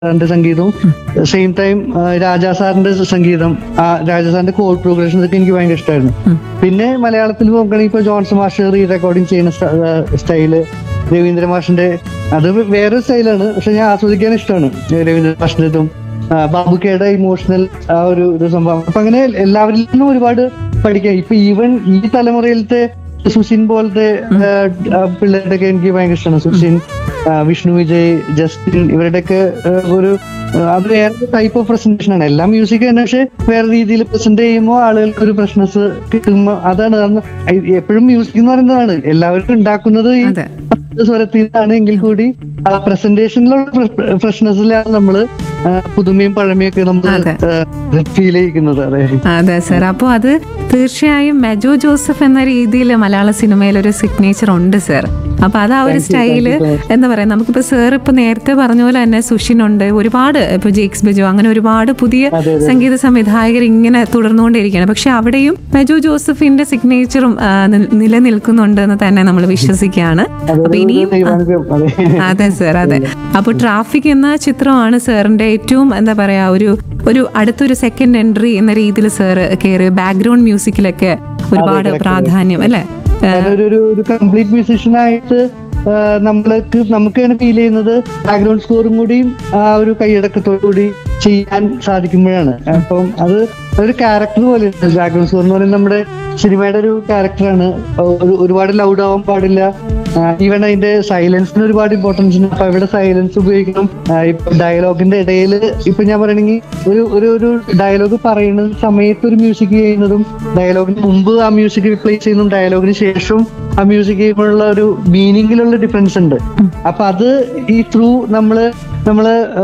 സാറിന്റെ സംഗീതവും same time Raja സാറിന്റെ സംഗീതം ആ രാജാ സാറിന്റെ കോഡ് പ്രോഗ്രഷൻസ് ഒക്കെ എനിക്ക് ഭയങ്കര ഇഷ്ടമായിരുന്നു പിന്നെ മലയാളത്തിൽ നോക്കുകയാണെങ്കിൽ ഇപ്പൊ ജോൺസൺ മാസ്റ്റർ റീ റെക്കോർഡിംഗ് ചെയ്യുന്ന സ്റ്റൈല് രവീന്ദ്ര മാഷിന്റെ അത് വേറെ സ്റ്റൈലാണ് പക്ഷെ ഞാൻ ആസ്വദിക്കാൻ ഇഷ്ടമാണ് രവീന്ദ്ര മാഷിന്റെ ഇതും ആ, ബാബുക്കയുടെ ഇമോഷണൽ ആ ഒരു ഒരു സംഭവം അപ്പൊ അങ്ങനെ എല്ലാവരിൽ നിന്നും ഒരുപാട് പഠിക്കാം ഇപ്പൊ ഈവൻ ഈ തലമുറയിലത്തെ സുഷിൻ പോലത്തെ ആ, ആ, പിള്ളേരുടെയൊക്കെ എനിക്ക് ഭയങ്കര ഇഷ്ടമാണ് സുഷിൻ ആ, വിഷ്ണു വിജയ് ജസ്റ്റിൻ ഇവരുടെയൊക്കെ ആ, ഒരു ആ, അത് വേറെ ടൈപ്പ് ഓഫ് പ്രസന്റേഷൻ ആണ് എല്ലാം മ്യൂസിക് തന്നെ പക്ഷെ വേറെ രീതിയിൽ പ്രസന്റ് ചെയ്യുമ്പോൾ ആളുകൾക്ക് ഒരു പ്രശ്നസ് കിട്ടുമ്പോൾ അതാണ് അന്ന് എപ്പോഴും മ്യൂസിക് എന്ന് പറയുന്നതാണ് എല്ലാവരും ഉണ്ടാക്കുന്നത് ഈ അതെ സ്വരത്തിലാണ് എങ്കിൽ കൂടി ആ പ്രസന്റേഷനിലുള്ള ഫ്രഷ്നെസ്സിലാണ് നമ്മള് ആ, പുതുമയും പഴമയൊക്കെ നമ്മൾ അതെ. ഫീൽ ചെയ്യിക്കുന്നത് അതെ അതെ സർ അപ്പോൾ അത് തീർച്ചയായും മെജോ ജോസഫ് എന്ന രീതിയിൽ മലയാള സിനിമയിൽ ഒരു സിഗ്നേച്ചർ ഉണ്ട് സർ അപ്പൊ അത് ആ ഒരു സ്റ്റൈല് എന്താ പറയാ നമുക്കിപ്പോ സർ ഇപ്പൊ നേരത്തെ പറഞ്ഞ പോലെ തന്നെ സുഷിനുണ്ട് ഒരുപാട് ഇപ്പൊ ജേക്സ് ബെജോ അങ്ങനെ ഒരുപാട് പുതിയ അതെ, അതെ. സംഗീത സംവിധായകർ ഇങ്ങനെ തുടർന്നുകൊണ്ടിരിക്കുകയാണ് പക്ഷെ അവിടെയും മെജോ ജോസഫിന്റെ സിഗ്നേച്ചറും ആ, നി- നിലനിൽക്കുന്നുണ്ട് എന്ന് തന്നെ നമ്മൾ വിശ്വസിക്കുകയാണ് അപ്പൊ ഇനിയും ദൈവാനുഗ്രഹം അതെ അതെ സർ അതെ അപ്പോൾ ട്രാഫിക് എന്ന ചിത്രമാണ് സാറിന്റെ ഏറ്റവും എന്താ പറയാ ഒരു ഒരു അടുത്തൊരു സെക്കൻഡ് എൻട്രി എന്ന രീതിയിൽ സാർ കയറി ബാക്ക്ഗ്രൗണ്ട് മ്യൂസിക്കിലൊക്കെ ഒരുപാട് പ്രാധാന്യം അല്ലെ ഒരു ഒരു ഒരു കംപ്ലീറ്റ് മ്യൂസിഷ്യൻ ആയിട്ട് ആ, നമ്മൾക്ക് നമുക്ക് തന്നെ ഫീൽ ചെയ്യുന്നത് ബാക്ക്ഗ്രൗണ്ട് സ്കോറും കൂടിയും ആ ഒരു കൈയടക്കത്തോടു കൂടി ചെയ്യാൻ സാധിക്കുമ്പോഴാണ് അപ്പം അത് ഒരു ക്യാരക്ടർ പോലെ ബാക്ക്ഗ്രൗണ്ട് സ്കോർ എന്ന് പറയുന്നത് നമ്മുടെ സിനിമയുടെ ഒരു ക്യാരക്ടറാണ് ഒരു ഒരുപാട് ലൗഡ് ആവാൻ പാടില്ല ഈവൻ അതിന്റെ സൈലൻസിന് ഒരുപാട് ഇമ്പോർട്ടൻസ് ഉണ്ട് അപ്പൊ ഇവിടെ സൈലൻസ് ഉപയോഗിക്കണം ആ, ഇപ്പൊ ഡയലോഗിന്റെ ഇടയിൽ ഇപ്പൊ ഞാൻ പറയണെങ്കിൽ ഒരു ഒരു ഒരു ഡയലോഗ് പറയുന്ന സമയത്ത് ഒരു മ്യൂസിക് ചെയ്യുന്നതും ഡയലോഗിന് മുമ്പ് ആ മ്യൂസിക് റിപ്ലേസ് ചെയ്യുന്നതും ഡയലോഗിന് ശേഷവും ആ മ്യൂസിക് ചെയ്യുമ്പോഴുള്ള ഒരു മീനിങ്ങിലുള്ള ഡിഫറൻസ് ഉണ്ട് അപ്പൊ അത് ഈ ത്രൂ നമ്മള് നമ്മള് ആ,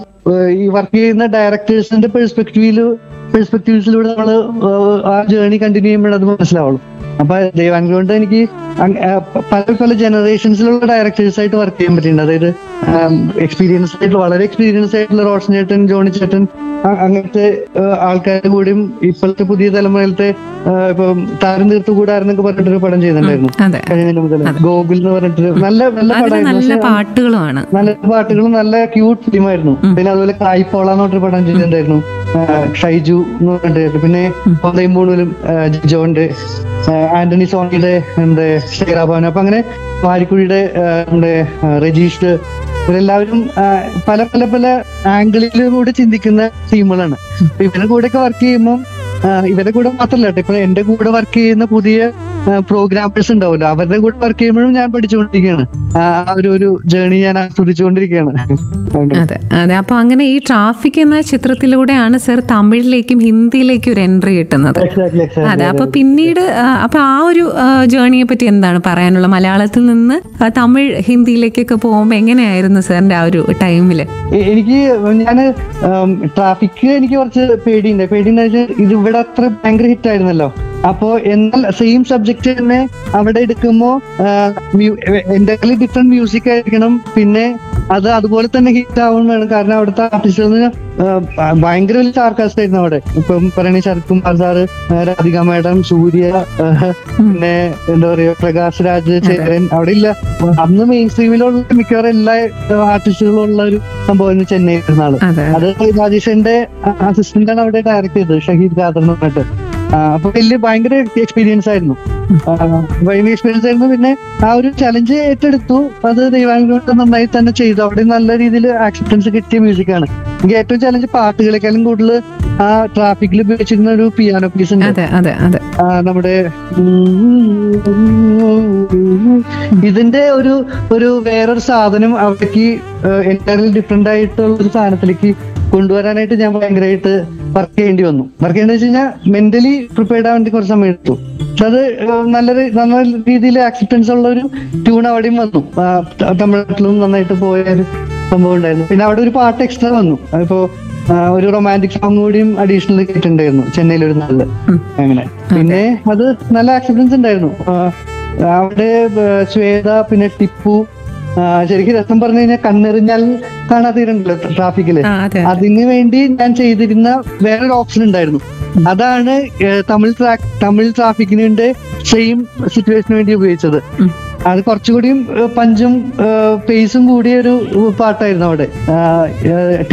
ഈ വർക്ക് ചെയ്യുന്ന ഡയറക്ടേഴ്സിന്റെ പെർസ്പെക്റ്റീവില് പെർസ്പെക്റ്റീവ്സിലൂടെ നമ്മള് ആ ജേർണി കണ്ടിന്യൂ ചെയ്യുമ്പോഴേ അത് മനസ്സിലാവുള്ളൂ അപ്പൊ ദൈവാനുഗ്രഹം കൊണ്ട് എനിക്ക് അങ്- ആ, പല പല ജനറേഷൻസിലുള്ള ഡയറക്ടേഴ്സ് ആയിട്ട് വർക്ക് ചെയ്യാൻ പറ്റിയിട്ടുണ്ട് അതായത് എക്സ്പീരിയൻസ് ആയിട്ട് വളരെ എക്സ്പീരിയൻസ് ആയിട്ടുള്ള റോഷൻ ചേട്ടൻ ജോണി ചേട്ടൻ അ- അങ്ങനത്തെ ആൾക്കാരുടെ കൂടെയും ഇപ്പോഴത്തെ പുതിയ തലമുറയിലത്തെ ആ, ഇപ്പം താരം തീർത്തു കൂടാരെന്നൊക്കെ പറഞ്ഞിട്ടൊരു പടം ചെയ്യുന്നുണ്ടായിരുന്നു അതെ കഴിഞ്ഞ മുതൽ ഗോകുൽ എന്ന് പറഞ്ഞിട്ട് നല്ല നല്ല അതിന് പടമായിരുന്നു നല്ല പക്ഷെ പാട്ടുകളുമാണ് നല്ല പാട്ടുകളും നല്ല ക്യൂട്ട് ഫിലിമായിരുന്നു പിന്നെ അതുപോലെ കായ്പോള എന്ന് പറഞ്ഞൊരു പടം ചെയ്തിട്ടുണ്ടായിരുന്നു ആ, ഷൈജു എന്ന് പറഞ്ഞിട്ട് പിന്നെ പൊന്തയും പൂണൂലും ജിജോന്റെ ആ, ആന്റണി സോണിയുടെ നമ്മുടെ ശേഖരാഭവൻ അപ്പൊ അങ്ങനെ വാരിക്കുഴിയുടെ ആ, നമ്മുടെ ആ, രജീഷ് ഇവരെല്ലാവരും ആ, പല പല പല ആംഗിളിലൂടെ ചിന്തിക്കുന്ന ടീമുകളാണ് അപ്പൊ ഇവരുടെ കൂടെ ഒക്കെ വർക്ക് ചെയ്യുമ്പോൾ ഇവരുടെ കൂടെ മാത്രമല്ല കേട്ടോ ഇപ്പൊ എന്റെ കൂടെ വർക്ക് ചെയ്യുന്ന പുതിയ പ്രോഗ്രാമേഴ്സ് ഉണ്ടാവുമല്ലോ അവരുടെ കൂടെ വർക്ക് ചെയ്യുമ്പോഴും ഞാൻ പഠിച്ചുകൊണ്ടിരിക്കുകയാണ് ആ ഒരു ഒരു ജേണി ഞാൻ ആസ്വദിച്ചുകൊണ്ടിരിക്കുകയാണ് അതെ അതെ അപ്പൊ അങ്ങനെ ഈ ട്രാഫിക് എന്ന ചിത്രത്തിലൂടെയാണ് സർ തമിഴിലേക്കും ഹിന്ദിയിലേക്കും ഒരു എൻട്രി കിട്ടുന്നത് Exactly, exactly. അതെ അപ്പൊ പിന്നീട് ആ, അപ്പൊ ആ ഒരു ജേർണിയെ പറ്റി എന്താണ് പറയാനുള്ള മലയാളത്തിൽ നിന്ന് ആ, തമിഴ് ഹിന്ദിയിലേക്കൊക്കെ പോകുമ്പോൾ എങ്ങനെയായിരുന്നു സാറിന്റെ ആ ഒരു ടൈമില് എ- എനിക്ക് ഞാൻ ട്രാഫിക് എനിക്ക് കുറച്ച് പേടിയുണ്ട് പേടിയെന്ന് വെച്ചാൽ ഇത് ഇവിടെ അത്ര ഭയങ്കര ഹിറ്റ് ആയിരുന്നല്ലോ അപ്പോ എന്നാൽ സെയിം സബ്ജക്ട് തന്നെ അവിടെ എടുക്കുമ്പോ എന്റെ ഡിഫറെന്റ് മ്യൂസിക് ആയിരിക്കണം പിന്നെ അത് അതുപോലെ തന്നെ ഹിറ്റ് ആവും വേണം കാരണം അവിടുത്തെ ആർട്ടിസ്റ്റ് ഭയങ്കര വലിയ സാർക്കാസ്റ്റ് ആയിരുന്നു അവിടെ ഇപ്പം പറയണ ശരത്കുമാർ സാറ് ആ, രാധിക മാഡം സൂര്യ ആ, പിന്നെ എന്താ പറയാ പ്രകാശ് രാജ് ചേരൻ അവിടെ ഇല്ല അന്ന് മെയിൻ സ്ട്രീമിലുള്ള മിക്കവാറും എല്ലാ ആർട്ടിസ്റ്റുകളും ഉള്ള ഒരു സംഭവം ചെന്നൈയിൽ ഇരുന്ന ആള് അതെ അത് രാജേഷിന്റെ അസിസ്റ്റന്റ് ആണ് അവിടെ ഡയറക്ട് ചെയ്തത് ഷഹീദ് ഖാദർ എന്ന് പറഞ്ഞിട്ട് ആ, അപ്പൊ വലിയ ഭയങ്കര എക്സ്പീരിയൻസ് ആയിരുന്നു ആ, ഭയങ്കര എക്സ്പീരിയൻസ് ആയിരുന്നു പിന്നെ ആ ഒരു ചലഞ്ച് ഏറ്റെടുത്തു അത് ദൈവാനുഗ്രഹം നന്നായി തന്നെ ചെയ്തു അവിടെ നല്ല രീതിയിൽ ആക്സെപ്റ്റൻസ് കിട്ടിയ മ്യൂസിക്കാണ് എനിക്ക് ഏറ്റവും ചലഞ്ച് പാട്ടുകളെക്കാളും കൂടുതൽ ആ ട്രാഫിക്കിൽ ഉപയോഗിച്ചിരുന്ന ഒരു പിയാനോ പീസ് ഉണ്ട് അതെ അതെ അതെ ആ, നമ്മുടെ ഇതിന്റെ ഒരു ഒരു വേറൊരു സാധനം അവിടേക്ക് എൻറ്റയർലി ഡിഫറെന്റ് ആയിട്ടുള്ള ഒരു സാധനത്തിലേക്ക് കൊണ്ടുവരാനായിട്ട് ഞാൻ ഭയങ്കരമായിട്ട് വർക്ക് ചെയ്യേണ്ടി വന്നു വർക്ക് ചെയ്യേണ്ടി വെച്ച് കഴിഞ്ഞാൽ മെന്റലി പ്രിപ്പയർഡ് ആവാൻ വേണ്ടി കുറച്ച് സമയം എടുത്തു പക്ഷെ അത് ഏഹ്, നല്ലൊരു നല്ല രീതിയിൽ ആക്സെപ്റ്റൻസ് ഉള്ള ഒരു ട്യൂൺ അവിടെയും വന്നു ആ, ത- തമിഴ്നാട്ടിലും നന്നായിട്ട് പോയ ഒരു സംഭവം ഉണ്ടായിരുന്നു പിന്നെ അവിടെ ഒരു പാട്ട് എക്സ്ട്രാ വന്നു അതിപ്പോ ആ, ഒരു റൊമാൻറ്റിക് സോങ് കൂടിയും അഡീഷണൽ കേട്ടിട്ടുണ്ടായിരുന്നു ചെന്നൈയിൽ ഒരു നല്ല അങ്ങനെ പിന്നെ അത് നല്ല ആക്സെപ്റ്റൻസ് ഉണ്ടായിരുന്നു ആ, അവിടെ ആ, ശ്വേത പിന്നെ ടിപ്പു ആ, ശരിക്കും രസം പറഞ്ഞു കഴിഞ്ഞാൽ കണ്ണെറിഞ്ഞാൽ കാണാത്തീരുണ്ടല്ലോ ട്രാഫിക്കില് ആ, അതെ അതിന് വേണ്ടി ഞാൻ ചെയ്തിരുന്ന വേറൊരു ഓപ്ഷൻ ഉണ്ടായിരുന്നു അതാണ് ഏഹ്, തമിഴ് ട്രാക്ക് തമിഴ് ട്രാഫിക്കിനുണ്ട് സെയിം സിറ്റുവേഷന് വേണ്ടി ഉപയോഗിച്ചത് ഉം. അത് കുറച്ചുകൂടിയും ഏഹ്, പഞ്ചും പേസും കൂടിയ ഒരു പാട്ടായിരുന്നു അവിടെ ആ, ഏഹ്,